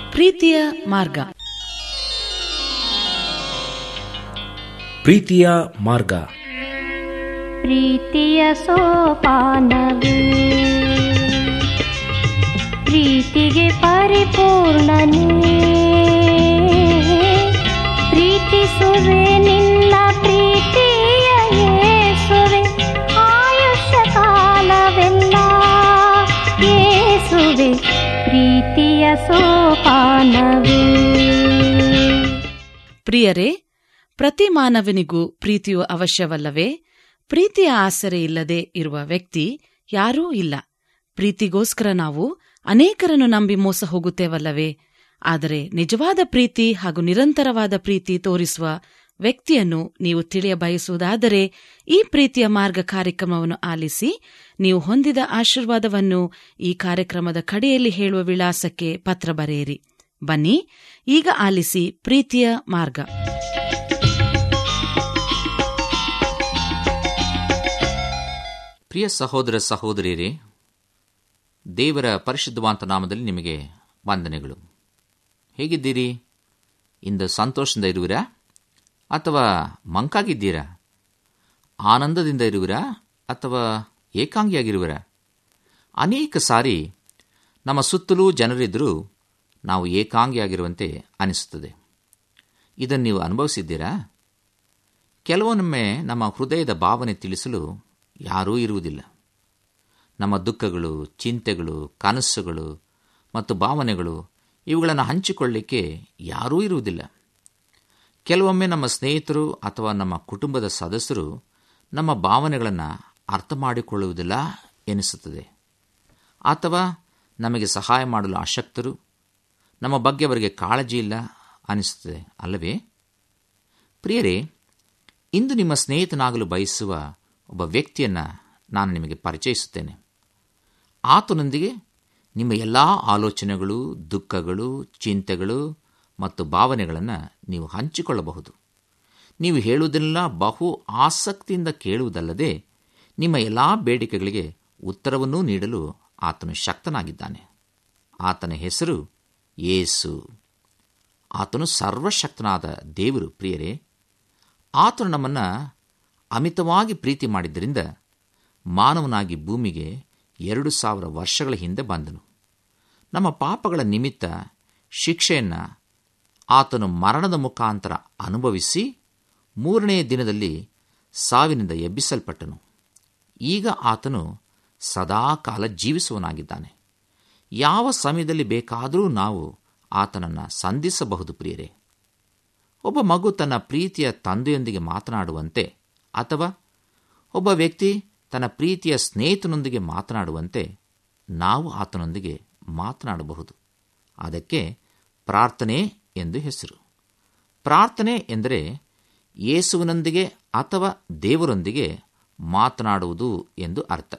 ಪ್ರೀತಿಯ ಮಾರ್ಗ ಪ್ರೀತಿಯ ಮಾರ್ಗ ಪ್ರೀತಿಯ ಸೋಪಾನವೇ ಪ್ರೀತಿಗೆ ಪರಿಪೂರ್ಣನೇ ಪ್ರೀತಿಸುವೆ ನಿನ್ನ ಪ್ರೀತಿಯ ಯೇಸುವೆ ಆಯುಷ್ಯ ಕಾಲವೆಲ್ಲ ಯೇಸುವೆ ಪ್ರೀತಿಯ ಸೋಪಾನವೇ ಪ್ರಿಯರೇ ಪ್ರತಿ ಮಾನವನಿಗೂ ಪ್ರೀತಿಯು ಅವಶ್ಯವಲ್ಲವೇ ಪ್ರೀತಿಯ ಆಸರೆ ಇಲ್ಲದೆ ಇರುವ ವ್ಯಕ್ತಿ ಯಾರೂ ಇಲ್ಲ ಪ್ರೀತಿಗೋಸ್ಕರ ನಾವು ಅನೇಕರನ್ನು ನಂಬಿ ಮೋಸ ಹೋಗುತ್ತೇವಲ್ಲವೇ ಆದರೆ ನಿಜವಾದ ಪ್ರೀತಿ ಹಾಗೂ ನಿರಂತರವಾದ ಪ್ರೀತಿ ತೋರಿಸುವ ವ್ಯಕ್ತಿಯನ್ನು ನೀವು ತಿಳಿಯ ಬಯಸುವುದಾದರೆ ಈ ಪ್ರೀತಿಯ ಮಾರ್ಗ ಕಾರ್ಯಕ್ರಮವನ್ನು ಆಲಿಸಿ ನೀವು ಹೊಂದಿದ ಆಶೀರ್ವಾದವನ್ನು ಈ ಕಾರ್ಯಕ್ರಮದ ಕಡೆಯಲ್ಲಿ ಹೇಳುವ ವಿಳಾಸಕ್ಕೆ ಪತ್ರ ಬರೆಯಿರಿ ಬನ್ನಿ ಈಗ ಆಲಿಸಿ ಪ್ರೀತಿಯ ಮಾರ್ಗ ಪ್ರಿಯ ಸಹೋದರ ಸಹೋದರಿಯರೇ ದೇವರ ಪರಿಶುದ್ಧವಾಂತ ನಾಮದಲ್ಲಿ ನಿಮಗೆ ವಂದನೆಗಳು ಹೇಗಿದ್ದೀರಿ ಇಂದು ಸಂತೋಷದಿಂದ ಇರುವಿರಾ ಅಥವಾ ಮಂಕಾಗಿದ್ದೀರಾ ಆನಂದದಿಂದ ಇರುವಿರಾ ಅಥವಾ ಏಕಾಂಗಿಯಾಗಿರುವಿರಾ ಅನೇಕ ಸಾರಿ ನಮ್ಮ ಸುತ್ತಲೂ ಜನರಿದ್ದರೂ ನಾವು ಏಕಾಂಗಿಯಾಗಿರುವಂತೆ ಅನಿಸುತ್ತದೆ ಇದನ್ನು ನೀವು ಅನುಭವಿಸಿದ್ದೀರಾ ಕೆಲವೊಮ್ಮೆ ನಮ್ಮ ಹೃದಯದ ಭಾವನೆ ತಿಳಿಸಲು ಯಾರೂ ಇರುವುದಿಲ್ಲ ನಮ್ಮ ದುಃಖಗಳು ಚಿಂತೆಗಳು ಕನಸುಗಳು ಮತ್ತು ಭಾವನೆಗಳು ಇವುಗಳನ್ನು ಹಂಚಿಕೊಳ್ಳಿಕ್ಕೆ ಯಾರೂ ಇರುವುದಿಲ್ಲ ಕೆಲವೊಮ್ಮೆ ನಮ್ಮ ಸ್ನೇಹಿತರು ಅಥವಾ ನಮ್ಮ ಕುಟುಂಬದ ಸದಸ್ಯರು ನಮ್ಮ ಭಾವನೆಗಳನ್ನು ಅರ್ಥ ಮಾಡಿಕೊಳ್ಳುವುದಿಲ್ಲ ಎನಿಸುತ್ತದೆ ಅಥವಾ ನಮಗೆ ಸಹಾಯ ಮಾಡಲು ಅಶಕ್ತರು ನಮ್ಮ ಬಗ್ಗೆ ಅವರಿಗೆ ಕಾಳಜಿ ಇಲ್ಲ ಅನಿಸುತ್ತದೆ ಅಲ್ಲವೇ ಪ್ರಿಯರೇ ಇಂದು ನಿಮ್ಮ ಸ್ನೇಹಿತನಾಗಲು ಬಯಸುವ ಒಬ್ಬ ವ್ಯಕ್ತಿಯನ್ನು ನಾನು ನಿಮಗೆ ಪರಿಚಯಿಸುತ್ತೇನೆ ಆತನೊಂದಿಗೆ ನಿಮ್ಮ ಎಲ್ಲ ಆಲೋಚನೆಗಳು ದುಃಖಗಳು ಚಿಂತೆಗಳು ಮತ್ತು ಭಾವನೆಗಳನ್ನು ನೀವು ಹಂಚಿಕೊಳ್ಳಬಹುದು ನೀವು ಹೇಳುವುದೆಲ್ಲ ಬಹು ಆಸಕ್ತಿಯಿಂದ ಕೇಳುವುದಲ್ಲದೆ ನಿಮ್ಮ ಎಲ್ಲ ಬೇಡಿಕೆಗಳಿಗೆ ಉತ್ತರವನ್ನೂ ನೀಡಲು ಆತನು ಶಕ್ತನಾಗಿದ್ದಾನೆ ಆತನ ಹೆಸರು ಯೇಸು ಆತನು ಸರ್ವಶಕ್ತನಾದ ದೇವರು ಪ್ರಿಯರೇ ಆತನು ನಮ್ಮನ್ನು ಅಮಿತವಾಗಿ ಪ್ರೀತಿ ಮಾಡಿದ್ದರಿಂದ ಮಾನವನಾಗಿ ಭೂಮಿಗೆ ಎರಡು ಸಾವಿರ ವರ್ಷಗಳ ಹಿಂದೆ ಬಂದನು ನಮ್ಮ ಪಾಪಗಳ ನಿಮಿತ್ತ ಶಿಕ್ಷೆಯನ್ನು ಆತನು ಮರಣದ ಮುಖಾಂತರ ಅನುಭವಿಸಿ ಮೂರನೇ ದಿನದಲ್ಲಿ ಸಾವಿನಿಂದ ಎಬ್ಬಿಸಲ್ಪಟ್ಟನು ಈಗ ಆತನು ಸದಾಕಾಲ ಜೀವಿಸುವನಾಗಿದ್ದಾನೆ ಯಾವ ಸಮಯದಲ್ಲಿ ಬೇಕಾದರೂ ನಾವು ಆತನನ್ನು ಸಂಧಿಸಬಹುದು ಪ್ರಿಯರೇ ಒಬ್ಬ ಮಗು ತನ್ನ ಪ್ರೀತಿಯ ತಂದೆಯೊಂದಿಗೆ ಮಾತನಾಡುವಂತೆ ಅಥವಾ ಒಬ್ಬ ವ್ಯಕ್ತಿ ತನ್ನ ಪ್ರೀತಿಯ ಸ್ನೇಹಿತನೊಂದಿಗೆ ಮಾತನಾಡುವಂತೆ ನಾವು ಆತನೊಂದಿಗೆ ಮಾತನಾಡಬಹುದು ಅದಕ್ಕೆ ಪ್ರಾರ್ಥನೆ ಎಂದು ಹೆಸರು ಪ್ರಾರ್ಥನೆ ಎಂದರೆ ಯೇಸುವಿನೊಂದಿಗೆ ಅಥವಾ ದೇವರೊಂದಿಗೆ ಮಾತನಾಡುವುದು ಎಂದು ಅರ್ಥ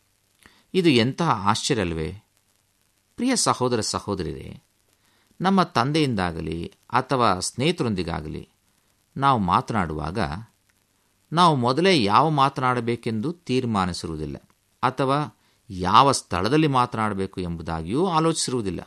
ಇದು ಎಂತಹ ಆಶ್ಚರ್ಯವೇ ಪ್ರಿಯ ಸಹೋದರ ಸಹೋದರಿಯರೇ ನಮ್ಮ ತಂದೆಯಿಂದಾಗಲಿ ಅಥವಾ ಸ್ನೇಹಿತರೊಂದಿಗಾಗಲಿ ನಾವು ಮಾತನಾಡುವಾಗ ನಾವು ಮೊದಲೇ ಯಾವ ಮಾತನಾಡಬೇಕೆಂದು ತೀರ್ಮಾನಿಸಿರುವುದಿಲ್ಲ ಅಥವಾ ಯಾವ ಸ್ಥಳದಲ್ಲಿ ಮಾತನಾಡಬೇಕು ಎಂಬುದಾಗಿಯೂ ಆಲೋಚಿಸಿರುವುದಿಲ್ಲ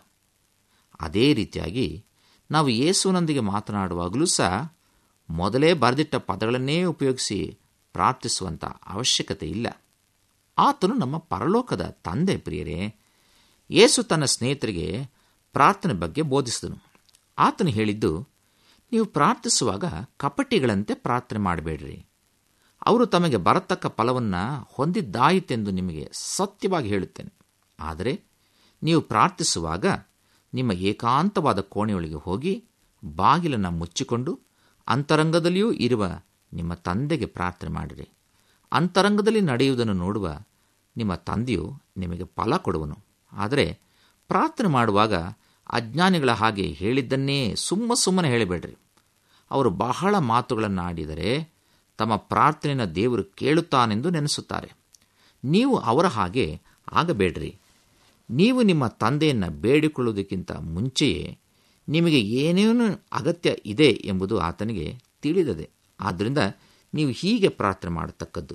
ಅದೇ ರೀತಿಯಾಗಿ ನಾವು ಯೇಸುವಿನೊಂದಿಗೆ ಮಾತನಾಡುವಾಗಲೂ ಸಹ ಮೊದಲೇ ಬರೆದಿಟ್ಟ ಪದಗಳನ್ನೇ ಉಪಯೋಗಿಸಿ ಪ್ರಾರ್ಥಿಸುವಂಥ ಅವಶ್ಯಕತೆ ಇಲ್ಲ ಆತನು ನಮ್ಮ ಪರಲೋಕದ ತಂದೆ ಪ್ರಿಯರೇ ಯೇಸು ತನ್ನ ಸ್ನೇಹಿತರಿಗೆ ಪ್ರಾರ್ಥನೆ ಬಗ್ಗೆ ಬೋಧಿಸಿದನು ಆತನು ಹೇಳಿದ್ದು ನೀವು ಪ್ರಾರ್ಥಿಸುವಾಗ ಕಪಟಿಗಳಂತೆ ಪ್ರಾರ್ಥನೆ ಮಾಡಬೇಡ್ರಿ ಅವರು ತಮಗೆ ಬರತಕ್ಕ ಫಲವನ್ನು ಹೊಂದಿದ್ದಾಯಿತೆಂದು ನಿಮಗೆ ಸತ್ಯವಾಗಿ ಹೇಳುತ್ತೇನೆ ಆದರೆ ನೀವು ಪ್ರಾರ್ಥಿಸುವಾಗ ನಿಮ್ಮ ಏಕಾಂತವಾದ ಕೋಣೆಯೊಳಗೆ ಹೋಗಿ ಬಾಗಿಲನ್ನು ಮುಚ್ಚಿಕೊಂಡು ಅಂತರಂಗದಲ್ಲಿಯೂ ಇರುವ ನಿಮ್ಮ ತಂದೆಗೆ ಪ್ರಾರ್ಥನೆ ಮಾಡಿರಿ ಅಂತರಂಗದಲ್ಲಿ ನಡೆಯುವುದನ್ನು ನೋಡುವ ನಿಮ್ಮ ತಂದೆಯು ನಿಮಗೆ ಫಲ ಕೊಡುವನು ಆದರೆ ಪ್ರಾರ್ಥನೆ ಮಾಡುವಾಗ ಅಜ್ಞಾನಿಗಳ ಹಾಗೆ ಹೇಳಿದ್ದನ್ನೇ ಸುಮ್ಮ ಸುಮ್ಮನೆ ಹೇಳಿಬೇಡ್ರಿ ಅವರು ಬಹಳ ಮಾತುಗಳನ್ನು ಆಡಿದರೆ ತಮ್ಮ ಪ್ರಾರ್ಥನೆಯನ್ನು ದೇವರು ಕೇಳುತ್ತಾನೆಂದು ನೆನೆಸುತ್ತಾರೆ ನೀವು ಅವರ ಹಾಗೆ ಆಗಬೇಡ್ರಿ ನೀವು ನಿಮ್ಮ ತಂದೆಯನ್ನು ಬೇಡಿಕೊಳ್ಳುವುದಕ್ಕಿಂತ ಮುಂಚೆಯೇ ನಿಮಗೆ ಏನೇನು ಅಗತ್ಯ ಇದೆ ಎಂಬುದು ಆತನಿಗೆ ತಿಳಿದದೆ ಆದ್ದರಿಂದ ನೀವು ಹೀಗೆ ಪ್ರಾರ್ಥನೆ ಮಾಡತಕ್ಕದ್ದು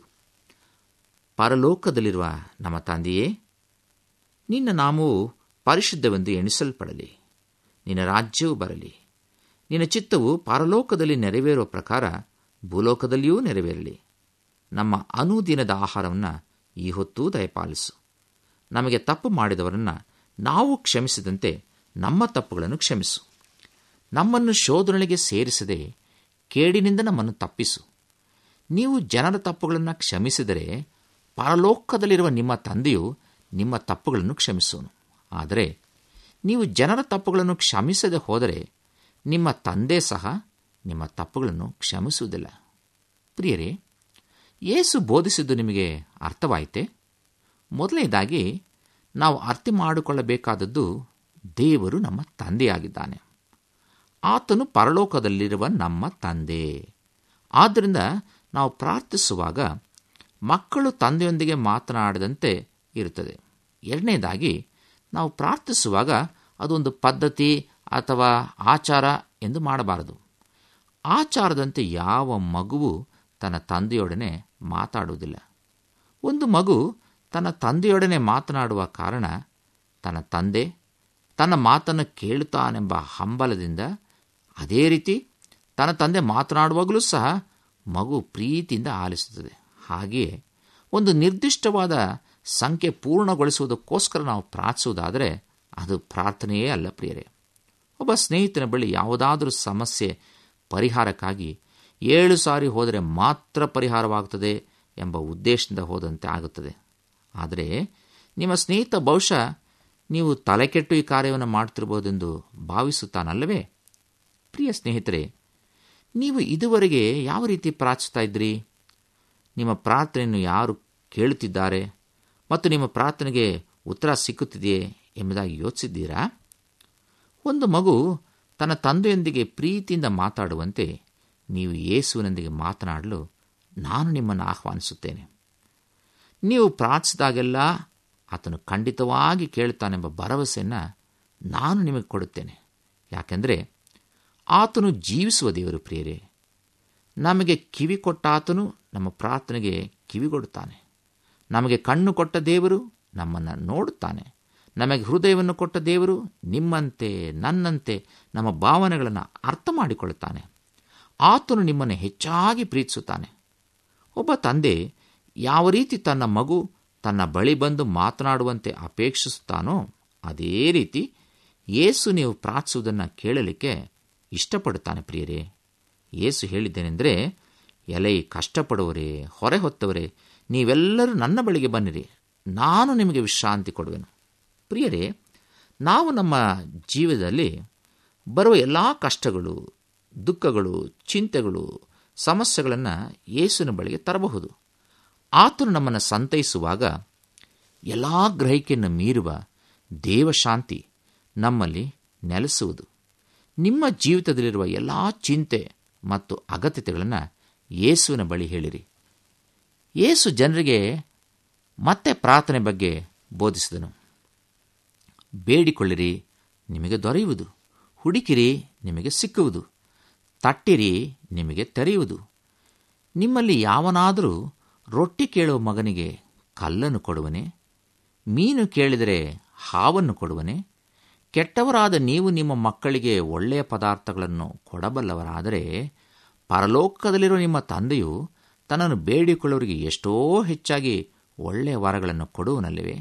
ಪರಲೋಕದಲ್ಲಿರುವ ನಮ್ಮ ತಂದೆಯೇ ನಿನ್ನ ನಾಮವು ಪರಿಶುದ್ಧವೆಂದು ಎಣಿಸಲ್ಪಡಲಿ ನಿನ್ನ ರಾಜ್ಯವು ಬರಲಿ ನಿನ್ನ ಚಿತ್ತವು ಪಾರಲೋಕದಲ್ಲಿ ನೆರವೇರುವ ಪ್ರಕಾರ ಭೂಲೋಕದಲ್ಲಿಯೂ ನೆರವೇರಲಿ ನಮ್ಮ ಅನುದಿನದ ಆಹಾರವನ್ನು ಈ ಹೊತ್ತೂ ದಯಪಾಲಿಸು ನಮಗೆ ತಪ್ಪು ಮಾಡಿದವರನ್ನು ನಾವು ಕ್ಷಮಿಸಿದಂತೆ ನಮ್ಮ ತಪ್ಪುಗಳನ್ನು ಕ್ಷಮಿಸು ನಮ್ಮನ್ನು ಶೋಧನೆಗೆ ಸೇರಿಸದೆ ಕೇಡಿನಿಂದ ನಮ್ಮನ್ನು ತಪ್ಪಿಸು ನೀವು ಜನರ ತಪ್ಪುಗಳನ್ನು ಕ್ಷಮಿಸಿದರೆ ಪರಲೋಕದಲ್ಲಿರುವ ನಿಮ್ಮ ತಂದೆಯು ನಿಮ್ಮ ತಪ್ಪುಗಳನ್ನು ಕ್ಷಮಿಸುವನು ಆದರೆ ನೀವು ಜನರ ತಪ್ಪುಗಳನ್ನು ಕ್ಷಮಿಸದೆ ಹೋದರೆ ನಿಮ್ಮ ತಂದೆ ಸಹ ನಿಮ್ಮ ತಪ್ಪುಗಳನ್ನು ಕ್ಷಮಿಸುವುದಿಲ್ಲ ಪ್ರಿಯರೇ ಯೇಸು ಬೋಧಿಸಿದ್ದು ನಿಮಗೆ ಅರ್ಥವಾಯಿತೆ ಮೊದಲನೇದಾಗಿ ನಾವು ಅರ್ಥ ಮಾಡಿಕೊಳ್ಳಬೇಕಾದದ್ದು ದೇವರು ನಮ್ಮ ತಂದೆಯಾಗಿದ್ದಾನೆ ಆತನು ಪರಲೋಕದಲ್ಲಿರುವ ನಮ್ಮ ತಂದೆ ಆದ್ದರಿಂದ ನಾವು ಪ್ರಾರ್ಥಿಸುವಾಗ ಮಕ್ಕಳು ತಂದೆಯೊಂದಿಗೆ ಮಾತನಾಡದಂತೆ ಇರುತ್ತದೆ ಎರಡನೇದಾಗಿ ನಾವು ಪ್ರಾರ್ಥಿಸುವಾಗ ಅದೊಂದು ಪದ್ಧತಿ ಅಥವಾ ಆಚಾರ ಎಂದು ಮಾಡಬಾರದು ಆಚಾರದಂತೆ ಯಾವ ಮಗುವು ತನ್ನ ತಂದೆಯೊಡನೆ ಮಾತಾಡುವುದಿಲ್ಲ ಒಂದು ಮಗು ತನ್ನ ತಂದೆಯೊಡನೆ ಮಾತನಾಡುವ ಕಾರಣ ತನ್ನ ತಂದೆ ತನ್ನ ಮಾತನ್ನು ಕೇಳುತ್ತಾನೆಂಬ ಹಂಬಲದಿಂದ ಅದೇ ರೀತಿ ತನ್ನ ತಂದೆ ಮಾತನಾಡುವಾಗಲೂ ಸಹ ಮಗು ಪ್ರೀತಿಯಿಂದ ಆಲಿಸುತ್ತದೆ ಹಾಗೆಯೇ ಒಂದು ನಿರ್ದಿಷ್ಟವಾದ ಸಂಖ್ಯೆ ಪೂರ್ಣಗೊಳಿಸುವುದಕ್ಕೋಸ್ಕರ ನಾವು ಪ್ರಾರ್ಥಿಸುವುದಾದರೆ ಅದು ಪ್ರಾರ್ಥನೆಯೇ ಅಲ್ಲ ಪ್ರಿಯರೇ ಒಬ್ಬ ಸ್ನೇಹಿತನ ಬಳಿ ಯಾವುದಾದರೂ ಸಮಸ್ಯೆ ಪರಿಹಾರಕ್ಕಾಗಿ ಏಳು ಸಾರಿ ಹೋದರೆ ಮಾತ್ರ ಪರಿಹಾರವಾಗುತ್ತದೆ ಎಂಬ ಉದ್ದೇಶದಿಂದ ಹೋದಂತೆ ಆಗುತ್ತದೆ ಆದರೆ ನಿಮ್ಮ ಸ್ನೇಹಿತ ಬಹುಶಃ ನೀವು ತಲೆಕೆಟ್ಟು ಈ ಕಾರ್ಯವನ್ನು ಮಾಡ್ತಿರ್ಬೋದೆಂದು ಭಾವಿಸುತ್ತಾನಲ್ಲವೇ ಪ್ರಿಯ ಸ್ನೇಹಿತರೆ ನೀವು ಇದುವರೆಗೆ ಯಾವ ರೀತಿ ಪ್ರಾರ್ಥಿಸ್ತಾ ಇದ್ರಿ ನಿಮ್ಮ ಪ್ರಾರ್ಥನೆಯನ್ನು ಯಾರು ಕೇಳುತ್ತಿದ್ದಾರೆ ಮತ್ತು ನಿಮ್ಮ ಪ್ರಾರ್ಥನೆಗೆ ಉತ್ತರ ಸಿಕ್ಕುತ್ತಿದೆಯೇ ಎಂಬುದಾಗಿ ಯೋಚಿಸಿದ್ದೀರಾ ಒಂದು ಮಗು ತನ್ನ ತಂದೆಯೊಂದಿಗೆ ಪ್ರೀತಿಯಿಂದ ಮಾತಾಡುವಂತೆ ನೀವು ಯೇಸುವಿನೊಂದಿಗೆ ಮಾತನಾಡಲು ನಾನು ನಿಮ್ಮನ್ನು ಆಹ್ವಾನಿಸುತ್ತೇನೆ ನೀವು ಪ್ರಾರ್ಥಿಸಿದಾಗೆಲ್ಲ ಆತನು ಖಂಡಿತವಾಗಿ ಕೇಳುತ್ತಾನೆಂಬ ಭರವಸೆಯನ್ನು ನಾನು ನಿಮಗೆ ಕೊಡುತ್ತೇನೆ ಯಾಕೆಂದರೆ ಆತನು ಜೀವಿಸುವ ದೇವರು ಪ್ರಿಯರೇ ನಮಗೆ ಕಿವಿ ಕೊಟ್ಟ ಆತನು ನಮ್ಮ ಪ್ರಾರ್ಥನೆಗೆ ಕಿವಿಗೊಡುತ್ತಾನೆ ನಮಗೆ ಕಣ್ಣು ಕೊಟ್ಟ ದೇವರು ನಮ್ಮನ್ನು ನೋಡುತ್ತಾನೆ ನಮಗೆ ಹೃದಯವನ್ನು ಕೊಟ್ಟ ದೇವರು ನಿಮ್ಮಂತೆ ನನ್ನಂತೆ ನಮ್ಮ ಭಾವನೆಗಳನ್ನು ಅರ್ಥ ಮಾಡಿಕೊಳ್ಳುತ್ತಾನೆ ಆತನು ನಿಮ್ಮನ್ನು ಹೆಚ್ಚಾಗಿ ಪ್ರೀತಿಸುತ್ತಾನೆ ಒಬ್ಬ ತಂದೆ ಯಾವ ರೀತಿ ತನ್ನ ಮಗು ತನ್ನ ಬಳಿ ಬಂದು ಮಾತನಾಡುವಂತೆ ಅಪೇಕ್ಷಿಸುತ್ತಾನೋ ಅದೇ ರೀತಿ ಯೇಸು ನೀವು ಪ್ರಾರ್ಥಿಸುವುದನ್ನು ಕೇಳಲಿಕ್ಕೆ ಇಷ್ಟಪಡುತ್ತಾನೆ ಪ್ರಿಯರೇ ಯೇಸು ಹೇಳಿದ್ದೇನೆಂದರೆ ಎಲೈ ಕಷ್ಟಪಡುವರೇ ಹೊರೆ ಹೊತ್ತವರೇ ನೀವೆಲ್ಲರೂ ನನ್ನ ಬಳಿಗೆ ಬನ್ನಿರಿ ನಾನು ನಿಮಗೆ ವಿಶ್ರಾಂತಿ ಕೊಡುವೆನು ಪ್ರಿಯರೇ ನಾವು ನಮ್ಮ ಜೀವನದಲ್ಲಿ ಬರುವ ಎಲ್ಲ ಕಷ್ಟಗಳು ದುಃಖಗಳು ಚಿಂತೆಗಳು ಸಮಸ್ಯೆಗಳನ್ನು ಯೇಸುವಿನ ಬಳಿಗೆ ತರಬಹುದು ಆತನು ನಮ್ಮನ್ನು ಸಂತೈಸುವಾಗ ಎಲ್ಲ ಗ್ರಹಿಕೆಯನ್ನು ಮೀರುವ ದೇವಶಾಂತಿ ನಮ್ಮಲ್ಲಿ ನೆಲೆಸುವುದು ನಿಮ್ಮ ಜೀವಿತದಲ್ಲಿರುವ ಎಲ್ಲ ಚಿಂತೆ ಮತ್ತು ಅಗತ್ಯತೆಗಳನ್ನು ಯೇಸುವಿನ ಬಳಿ ಹೇಳಿರಿ ಯೇಸು ಜನರಿಗೆ ಮತ್ತೆ ಪ್ರಾರ್ಥನೆ ಬಗ್ಗೆ ಬೋಧಿಸಿದನು ಬೇಡಿಕೊಳ್ಳಿರಿ ನಿಮಗೆ ದೊರೆಯುವುದು ಹುಡುಕಿರಿ ನಿಮಗೆ ಸಿಕ್ಕುವುದು ತಟ್ಟಿರಿ ನಿಮಗೆ ತೆರೆಯುವುದು ನಿಮ್ಮಲ್ಲಿ ಯಾವನಾದರೂ ರೊಟ್ಟಿ ಕೇಳುವ ಮಗನಿಗೆ ಕಲ್ಲನ್ನು ಕೊಡುವನೆ ಮೀನು ಕೇಳಿದರೆ ಹಾವನ್ನು ಕೊಡುವನೆ ಕೆಟ್ಟವರಾದ ನೀವು ನಿಮ್ಮ ಮಕ್ಕಳಿಗೆ ಒಳ್ಳೆಯ ಪದಾರ್ಥಗಳನ್ನು ಕೊಡಬಲ್ಲವರಾದರೆ ಪರಲೋಕದಲ್ಲಿರುವ ನಿಮ್ಮ ತಂದೆಯು ತನ್ನನ್ನು ಬೇಡಿಕೊಳ್ಳುವರಿಗೆ ಎಷ್ಟೋ ಹೆಚ್ಚಾಗಿ ಒಳ್ಳೆಯ ವರಗಳನ್ನು ಕೊಡುವನಲ್ಲವೇ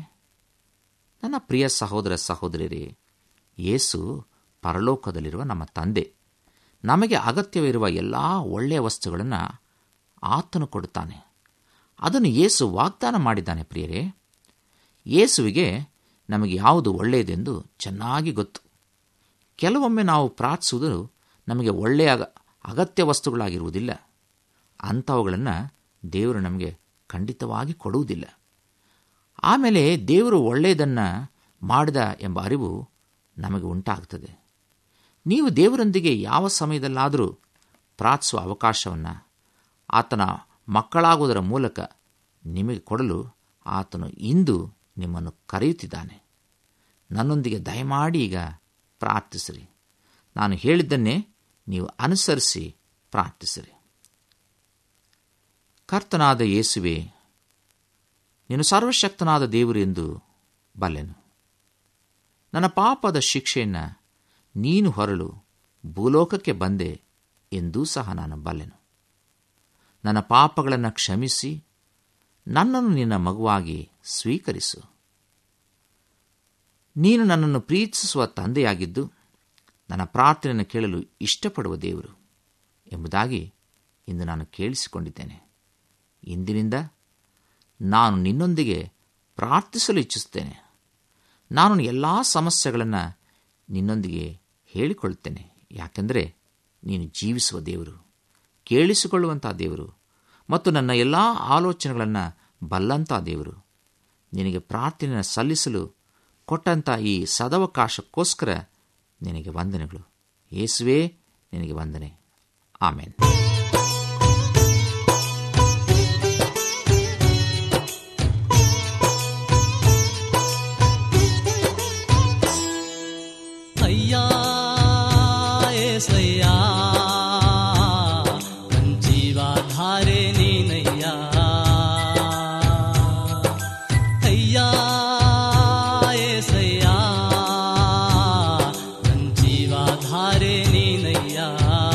ನನ್ನ ಪ್ರಿಯ ಸಹೋದರ ಸಹೋದರಿಯರೇ ಯೇಸು ಪರಲೋಕದಲ್ಲಿರುವ ನಮ್ಮ ತಂದೆ ನಮಗೆ ಅಗತ್ಯವಿರುವ ಎಲ್ಲ ಒಳ್ಳೆಯ ವಸ್ತುಗಳನ್ನು ಆತನು ಕೊಡುತ್ತಾನೆ ಅದನ್ನು ಯೇಸು ವಾಗ್ದಾನ ಮಾಡಿದ್ದಾನೆ ಪ್ರಿಯರೇ ಯೇಸುವಿಗೆ ನಮಗೆ ಯಾವುದು ಒಳ್ಳೆಯದೆಂದು ಚೆನ್ನಾಗಿ ಗೊತ್ತು ಕೆಲವೊಮ್ಮೆ ನಾವು ಪ್ರಾರ್ಥಿಸುವುದು ನಮಗೆ ಒಳ್ಳೆಯ ಅಗತ್ಯ ವಸ್ತುಗಳಾಗಿರುವುದಿಲ್ಲ ಅಂಥವುಗಳನ್ನು ದೇವರು ನಮಗೆ ಖಂಡಿತವಾಗಿ ಕೊಡುವುದಿಲ್ಲ ಆಮೇಲೆ ದೇವರು ಒಳ್ಳೆಯದನ್ನು ಮಾಡಿದ ಎಂಬ ಅರಿವು ನಮಗೆ ಉಂಟಾಗ್ತದೆ ನೀವು ದೇವರೊಂದಿಗೆ ಯಾವ ಸಮಯದಲ್ಲಾದರೂ ಪ್ರಾರ್ಥಿಸುವ ಅವಕಾಶವನ್ನು ಆತನ ಮಕ್ಕಳಾಗುವುದರ ಮೂಲಕ ನಿಮಗೆ ಕೊಡಲು ಆತನು ಇಂದು ನಿಮ್ಮನ್ನು ಕರೆಯುತ್ತಿದ್ದಾನೆ ನನ್ನೊಂದಿಗೆ ದಯಮಾಡಿ ಈಗ ಪ್ರಾರ್ಥಿಸಿರಿ ನಾನು ಹೇಳಿದ್ದನ್ನೇ ನೀವು ಅನುಸರಿಸಿ ಪ್ರಾರ್ಥಿಸಿರಿ ಕರ್ತನಾದ ಯೇಸುವೆ ನೀನು ಸರ್ವಶಕ್ತನಾದ ದೇವರು ಎಂದು ಬಲ್ಲೆನು ನನ್ನ ಪಾಪದ ಶಿಕ್ಷೆಯನ್ನು ನೀನು ಹೊರಳು ಭೂಲೋಕಕ್ಕೆ ಬಂದೆ ಎಂದೂ ಸಹ ನಾನು ಬಲ್ಲೆನು ನನ್ನ ಪಾಪಗಳನ್ನು ಕ್ಷಮಿಸಿ ನನ್ನನ್ನು ನಿನ್ನ ಮಗುವಾಗಿ ಸ್ವೀಕರಿಸು ನೀನು ನನ್ನನ್ನು ಪ್ರೀತಿಸುವ ತಂದೆಯಾಗಿದ್ದು ನನ್ನ ಪ್ರಾರ್ಥನೆಯನ್ನು ಕೇಳಲು ಇಷ್ಟಪಡುವ ದೇವರು ಎಂಬುದಾಗಿ ಇಂದು ನಾನು ಕೇಳಿಸಿಕೊಂಡಿದ್ದೇನೆ ಇಂದಿನಿಂದ ನಾನು ನಿನ್ನೊಂದಿಗೆ ಪ್ರಾರ್ಥಿಸಲು ಇಚ್ಛಿಸುತ್ತೇನೆ ನಾನು ಎಲ್ಲ ಸಮಸ್ಯೆಗಳನ್ನು ನಿನ್ನೊಂದಿಗೆ ಹೇಳಿಕೊಳ್ಳುತ್ತೇನೆ ಯಾಕೆಂದರೆ ನೀನು ಜೀವಿಸುವ ದೇವರು ಕೇಳಿಸಿಕೊಳ್ಳುವಂಥ ದೇವರು ಮತ್ತು ನನ್ನ ಎಲ್ಲ ಆಲೋಚನೆಗಳನ್ನು ಬಲ್ಲಂಥ ದೇವರು ನಿನಗೆ ಪ್ರಾರ್ಥನೆಯನ್ನು ಸಲ್ಲಿಸಲು ಕೊಟ್ಟಂಥ ಈ ಸದವಕಾಶಕ್ಕೋಸ್ಕರ ನಿನಗೆ ವಂದನೆಗಳು ಯೇಸುವೇ ನಿನಗೆ ವಂದನೆ ಆಮೇನ್ అయ్యా ఏసయ్యా జీవాధారే నేనయ్యా అయ్యా ఏసయ్యా జీవాధారే నేనయ్యా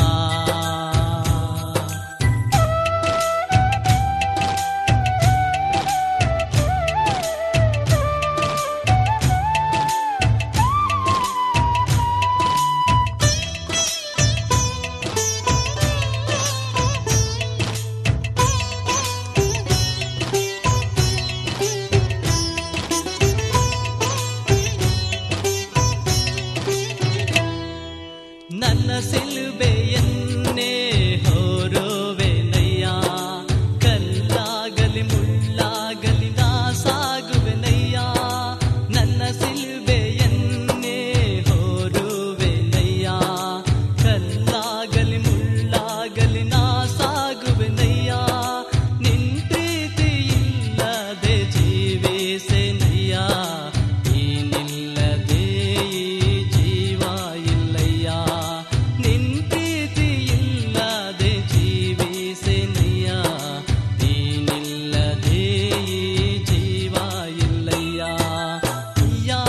ನನ್ನ ಸಿಲುಬೆಯನ್ನೇ ಹೊರುವೆನಯ್ಯ ಕಲ್ಲಾಗಲಿ ಮುಳ್ಳಾಗಲಿ ನಾ ಸಾಗುವೆನಯ್ಯ ನನ್ನ ಸಿಲುಬೆಯನ್ನೇ ಹೊರುವೆನಯ್ಯ ಕಲ್ಲಾಗಲಿ ಮುಳ್ಳಾಗಲಿ ನಾ ಸಾಗುವೆನಯ್ಯ ನಿನ್ ಪ್ರೀತಿ ಇಲ್ಲದೆ ಜೀವಿಸೆನಯ್ಯ ನೀನಿಲ್ಲದೆ ಈ ಜೀವ ಇಲ್ಲಯ್ಯ ನಿನ್ ಪ್ರೀತಿ ಇಲ್ಲದೆ ಜೀವಿಸೆನಯ್ಯ ನೀನಿಲ್ಲದೆ ಈ ಜೀವ ಇಲ್ಲಯ್ಯ ಅಯ್ಯ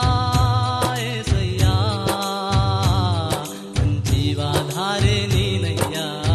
ಏಸಯ್ಯ ನನ್ ಜೀವಾಧಾರೆ ನೀನಯ್ಯ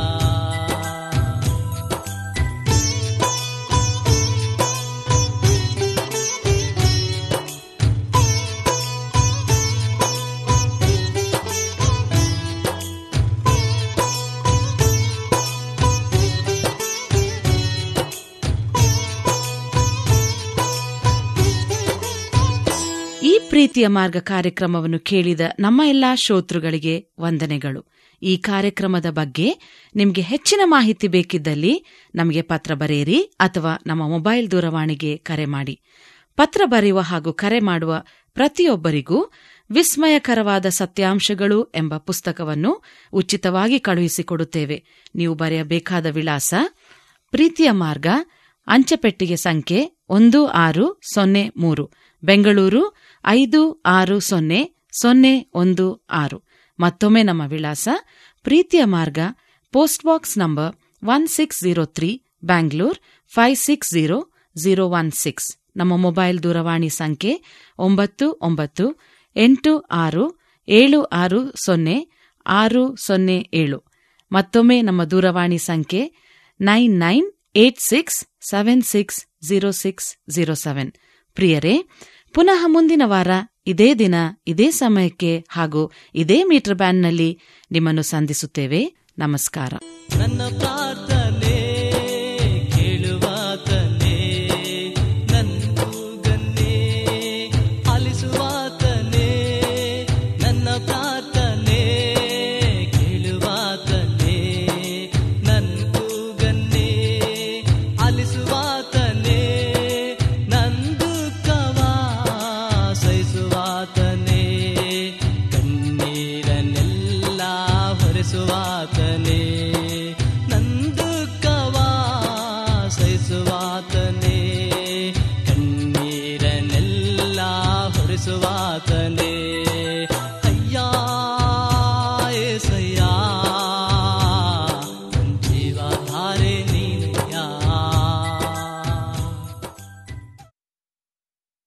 ಈ ಪ್ರೀತಿಯ ಮಾರ್ಗ ಕಾರ್ಯಕ್ರಮವನ್ನು ಕೇಳಿದ ನಮ್ಮ ಎಲ್ಲಾ ಶ್ರೋತೃಗಳಿಗೆ ವಂದನೆಗಳು ಈ ಕಾರ್ಯಕ್ರಮದ ಬಗ್ಗೆ ನಿಮಗೆ ಹೆಚ್ಚಿನ ಮಾಹಿತಿ ಬೇಕಿದ್ದಲ್ಲಿ ನಮಗೆ ಪತ್ರ ಬರೆಯಿರಿ ಅಥವಾ ನಮ್ಮ ಮೊಬೈಲ್ ದೂರವಾಣಿಗೆ ಕರೆ ಮಾಡಿ ಪತ್ರ ಬರೆಯುವ ಹಾಗೂ ಕರೆ ಮಾಡುವ ಪ್ರತಿಯೊಬ್ಬರಿಗೂ ವಿಸ್ಮಯಕರವಾದ ಸತ್ಯಾಂಶಗಳು ಎಂಬ ಪುಸ್ತಕವನ್ನು ಉಚಿತವಾಗಿ ಕಳುಹಿಸಿಕೊಡುತ್ತೇವೆ ನೀವು ಬರೆಯಬೇಕಾದ ವಿಳಾಸ ಪ್ರೀತಿಯ ಮಾರ್ಗ ಅಂಚೆಪೆಟ್ಟಿಗೆ ಸಂಖ್ಯೆ ಒಂದು ಆರು ಸೊನ್ನೆ ಮೂರು ಬೆಂಗಳೂರು ಐದು ಆರು ಸೊನ್ನೆ ಸೊನ್ನೆ ಒಂದು ಆರು ಮತ್ತೊಮ್ಮೆ ನಮ್ಮ ವಿಳಾಸ ಪ್ರೀತಿಯ ಮಾರ್ಗ post box number one six zero three Bangalore five six zero zero one six ನಮ್ಮ ಮೊಬೈಲ್ ದೂರವಾಣಿ ಸಂಖ್ಯೆ ಒಂಬತ್ತು ಒಂಬತ್ತು ಎಂಟು ಆರು ಏಳು ಆರು ಸೊನ್ನೆ ಆರು ಸೊನ್ನೆ ಏಳು ಮತ್ತೊಮ್ಮೆ ನಮ್ಮ ದೂರವಾಣಿ ಸಂಖ್ಯೆ nine nine eight six seven six zero six zero seven ಪ್ರಿಯರೇ ಪುನಃ ಮುಂದಿನ ವಾರ ಇದೇ ದಿನ ಇದೇ ಸಮಯಕ್ಕೆ ಹಾಗೂ ಇದೇ ಮೀಟರ್ ಬ್ಯಾಂಡ್ನಲ್ಲಿ ನಿಮ್ಮನ್ನು ಸಂಧಿಸುತ್ತೇವೆ ನಮಸ್ಕಾರ ನನ್ನ ಪ್ರಾರ್ಥನೆ ಕೇಳುವಾತನೇ ನನ್ನೂಗನ್ನೇ ಆಲಿಸುವಾತನೇ ನನ್ನ ಪ್ರಾರ್ಥನೆ ಕೇಳುವಾತನೇ ನನ್ನೂಗನ್ನೇ ಆಲಿಸುವಾತನೇ ನಂದುಕವಾ ಸಹಿಸುವಾತನೇ ಕಣ್ಣೀರನ್ನೆಲ್ಲ ಹೊರಿಸುವಾತನೇ ನಂದುಕವಾ ಸಹಿಸುವಾತನೇ ಕಣ್ಣೀರನ್ನೆಲ್ಲ ಹೊರಿಸುವಾತನೇ